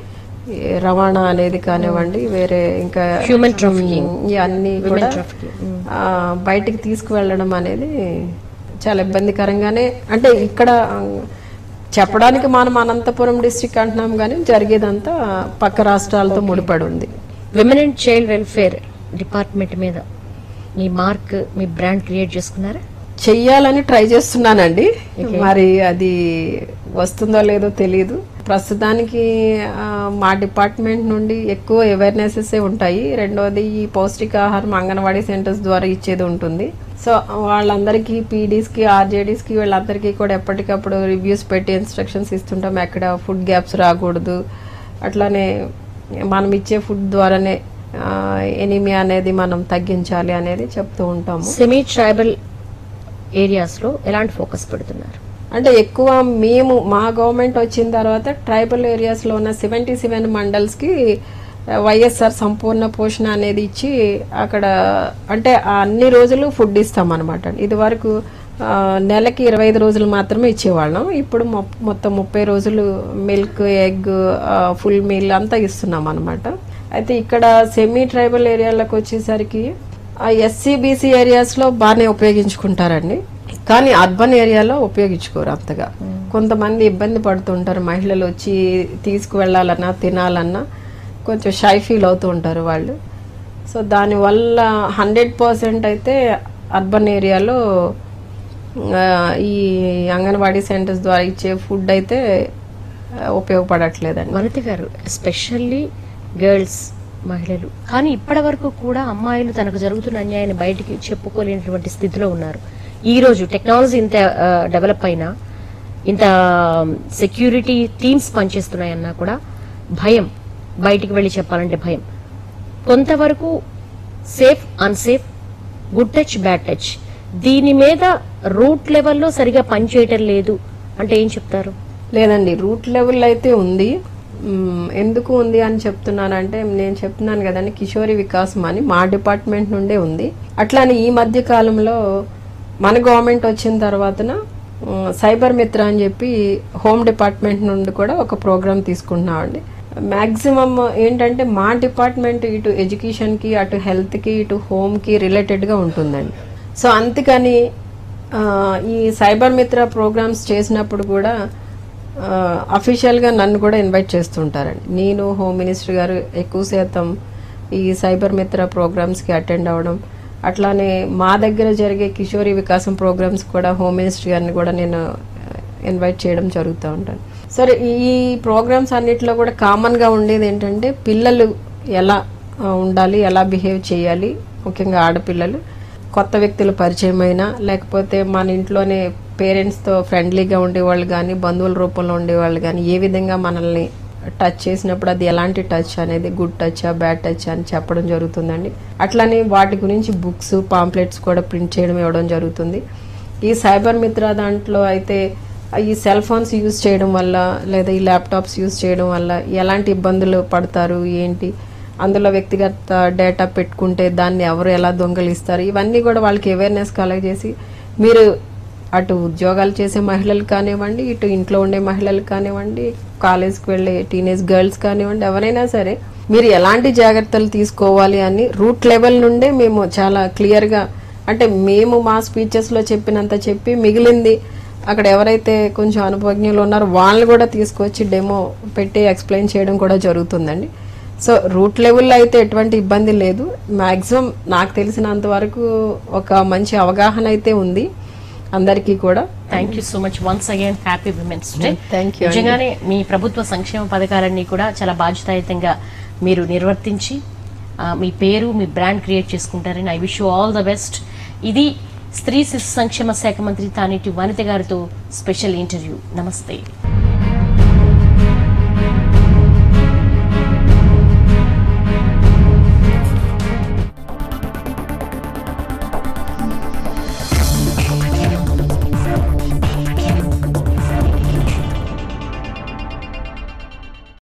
ఈ రవాణా అనేది కానివ్వండి వేరే ఇంకా Human trafficking. ఈ అన్ని కూడా ఆ, బయటికి తీసుకువెళ్ళడం అనేది చాలా ఇబ్బందికరంగానే అంటే ఇక్కడ ఆ, చెప్పడానికి మనం అనంతపురం డిస్ట్రిక్ట్ అంటున్నాం కానీ జరిగేదంతా పక్క రాష్ట్రాలతో ముడిపడి ఉంది women and child welfare department మీద మీ మార్క్ మీ బ్రాండ్ క్రియేట్ చేసుకున్నారా చెయ్యాలని ట్రై చేస్తున్నానండి మరి అది వస్తుందో లేదో తెలియదు ప్రస్తుతానికి ఆ, మా డిపార్ట్మెంట్ నుండి ఎక్కువ అవేర్నెసెస్ ఉంటాయి రెండోది ఈ పౌష్టికాహారం అంగన్వాడీ సెంటర్స్ ద్వారా ఇచ్చేది ఉంటుంది సో వాళ్ళందరికీ పీడీస్కి ఆర్జేడీస్కి వీళ్ళందరికీ కూడా ఎప్పటికప్పుడు రివ్యూస్ పెట్టి ఇన్స్ట్రక్షన్స్ ఇస్తుంటాం ఎక్కడ ఫుడ్ గ్యాప్స్ రాకూడదు అట్లానే మనం ఇచ్చే ఫుడ్ ద్వారానే ఎనిమియా అనేది మనం తగ్గించాలి అనేది చెప్తూ ఉంటాము సెమీ ట్రైబల్ ఏరియాస్ లో ఎలాంటి ఫోకస్ పెడుతున్నారు అంటే ఎక్కువ మేము మా గవర్నమెంట్ వచ్చిన తర్వాత ట్రైబల్ ఏరియాస్లో ఉన్న సెవెంటీ సెవెన్ మండల్స్కి వైఎస్ఆర్ సంపూర్ణ పోషణ అనేది ఇచ్చి అక్కడ అంటే ఆ అన్ని రోజులు ఫుడ్ ఇస్తాం అనమాట ఇది వరకు ఆ, నెలకి ఇరవై ఐదు రోజులు మాత్రమే ఇచ్చేవాళ్ళం ఇప్పుడు మొ- మొత్తం ముప్పై రోజులు మిల్క్ ఎగ్ ఫుల్ మీల్ అంతా ఇస్తున్నాం అనమాట అయితే ఇక్కడ సెమీ ట్రైబల్ ఏరియాలకు వచ్చేసరికి ఆ ఎస్సీ బీసీ ఏరియాస్లో బాగానే ఉపయోగించుకుంటారండి కానీ అర్బన్ ఏరియాలో ఉపయోగించుకోరు అంతగా కొంతమంది ఇబ్బంది పడుతుంటారు మహిళలు వచ్చి తీసుకువెళ్ళాలన్నా తినాలన్నా కొంచెం షై ఫీల్ అవుతూ ఉంటారు వాళ్ళు సో దానివల్ల హండ్రెడ్ పర్సెంట్ అయితే అర్బన్ ఏరియాలో ఆ, ఈ అంగన్వాడీ సెంటర్స్ ద్వారా ఇచ్చే ఫుడ్ అయితే ఆ, ఉపయోగపడట్లేదండి వనిత గారు ఎస్పెషల్లీ గర్ల్స్ మహిళలు కానీ ఇప్పటి వరకు కూడా అమ్మాయిలు తనకు జరుగుతున్న అన్యాయాన్ని బయటికి చెప్పుకోలేనటువంటి స్థితిలో ఉన్నారు ఈ రోజు టెక్నాలజీ ఇంత డెవలప్ అయినా ఇంత సెక్యూరిటీ టీమ్స్ పనిచేస్తున్నాయన్నా కూడా భయం బయటికి వెళ్ళి చెప్పాలంటే భయం కొంతవరకు safe unsafe good touch bad touch దీని మీద రూట్ లెవెల్లో సరిగా పనిచేయటం లేదు అంటే ఏం చెప్తారు లేదండి రూట్ లెవెల్ అయితే ఉంది మ్మ్, ఎందుకు ఉంది అని చెప్తున్నానంటే నేను చెప్తున్నాను కదండి కిషోరి వికాసం అని మా డిపార్ట్మెంట్ నుండే ఉంది అట్లానే ఈ మధ్య కాలంలో మన గవర్నమెంట్ వచ్చిన తర్వాతన మ్, సైబర్ మిత్ర అని చెప్పి హోమ్ డిపార్ట్మెంట్ నుండి కూడా ఒక ప్రోగ్రామ్ తీసుకుంటున్నామండి మ్యాక్సిమం ఏంటంటే మా డిపార్ట్మెంట్ ఇటు ఎడ్యుకేషన్కి అటు హెల్త్కి ఇటు హోమ్కి రిలేటెడ్గా ఉంటుందండి సో అందుకని ఆ, ఈ సైబర్ మిత్ర ప్రోగ్రామ్స్ చేసినప్పుడు కూడా అఫీషియల్గా నన్ను కూడా ఇన్వైట్ చేస్తుంటారండి నేను హోమ్ మినిస్టర్ గారు ఎక్కువ శాతం ఈ సైబర్ మిత్ర ప్రోగ్రామ్స్కి అటెండ్ అవ్వడం అట్లానే మా దగ్గర జరిగే కిషోరి వికాసం ప్రోగ్రామ్స్ కూడా హోమ్ మినిస్టర్ గారిని కూడా నేను ఇన్వైట్ చేయడం జరుగుతూ ఉంటాను సరే ఈ ప్రోగ్రామ్స్ అన్నిట్లో కూడా కామన్గా ఉండేది ఏంటంటే పిల్లలు ఎలా ఆ, ఉండాలి ఎలా బిహేవ్ చేయాలి ముఖ్యంగా ఆడపిల్లలు కొత్త వ్యక్తులు పరిచయమైనా లేకపోతే మన ఇంట్లోనే పేరెంట్స్తో ఫ్రెండ్లీగా ఉండేవాళ్ళు కానీ బంధువుల రూపంలో ఉండేవాళ్ళు కానీ ఏ విధంగా మనల్ని టచ్ చేసినప్పుడు అది ఎలాంటి టచ్ అనేది గుడ్ టచ్ బ్యాడ్ టచ్ అని చెప్పడం జరుగుతుందండి అట్లానే వాటి గురించి బుక్స్ పాంప్లెట్స్ కూడా ప్రింట్ చేయడం ఇవ్వడం జరుగుతుంది ఈ సైబర్ మిత్ర దాంట్లో అయితే ఈ సెల్ ఫోన్స్ యూజ్ చేయడం వల్ల లేదా ఈ ల్యాప్టాప్స్ యూజ్ చేయడం వల్ల ఎలాంటి ఇబ్బందులు పడతారు ఏంటి అందులో వ్యక్తిగత డేటా పెట్టుకుంటే దాన్ని ఎవరు ఎలా దొంగలిస్తారు ఇవన్నీ కూడా వాళ్ళకి అవేర్నెస్ కలగజేసి మీరు అటు ఉద్యోగాలు చేసే మహిళలు కానివ్వండి ఇటు ఇంట్లో ఉండే మహిళలు కానివ్వండి కాలేజ్కి వెళ్ళే టీనేజ్ గర్ల్స్ కానివ్వండి ఎవరైనా సరే మీరు ఎలాంటి జాగ్రత్తలు తీసుకోవాలి అని రూట్ లెవెల్ నుండే మేము చాలా క్లియర్గా అంటే మేము మా స్పీచెస్లో చెప్పినంత చెప్పి మిగిలింది అక్కడ ఎవరైతే కొంచెం అనుభవజ్ఞులు ఉన్నారో వాళ్ళని కూడా తీసుకొచ్చి డెమో పెట్టి ఎక్స్ప్లెయిన్ చేయడం కూడా జరుగుతుందండి సో రూట్ లెవెల్లో అయితే ఎటువంటి ఇబ్బంది లేదు మ్యాక్సిమం నాకు తెలిసినంత వరకు ఒక మంచి అవగాహన అయితే ఉంది అందరికీ కూడా thank you so much once again happy women's day Thank you అండి. నిజంగానే మీ ప్రభుత్వ సంక్షేమ పథకాలన్నీ కూడా చాలా బాధ్యతాయుతంగా మీరు నిర్వర్తించి ఆ, మీ పేరు మీ బ్రాండ్ క్రియేట్ చేసుకుంటారని I wish you all the best ఇది స్త్రీ శిశు సంక్షేమ శాఖ మంత్రి తానేటి వనిత గారితో స్పెషల్ ఇంటర్వ్యూ నమస్తే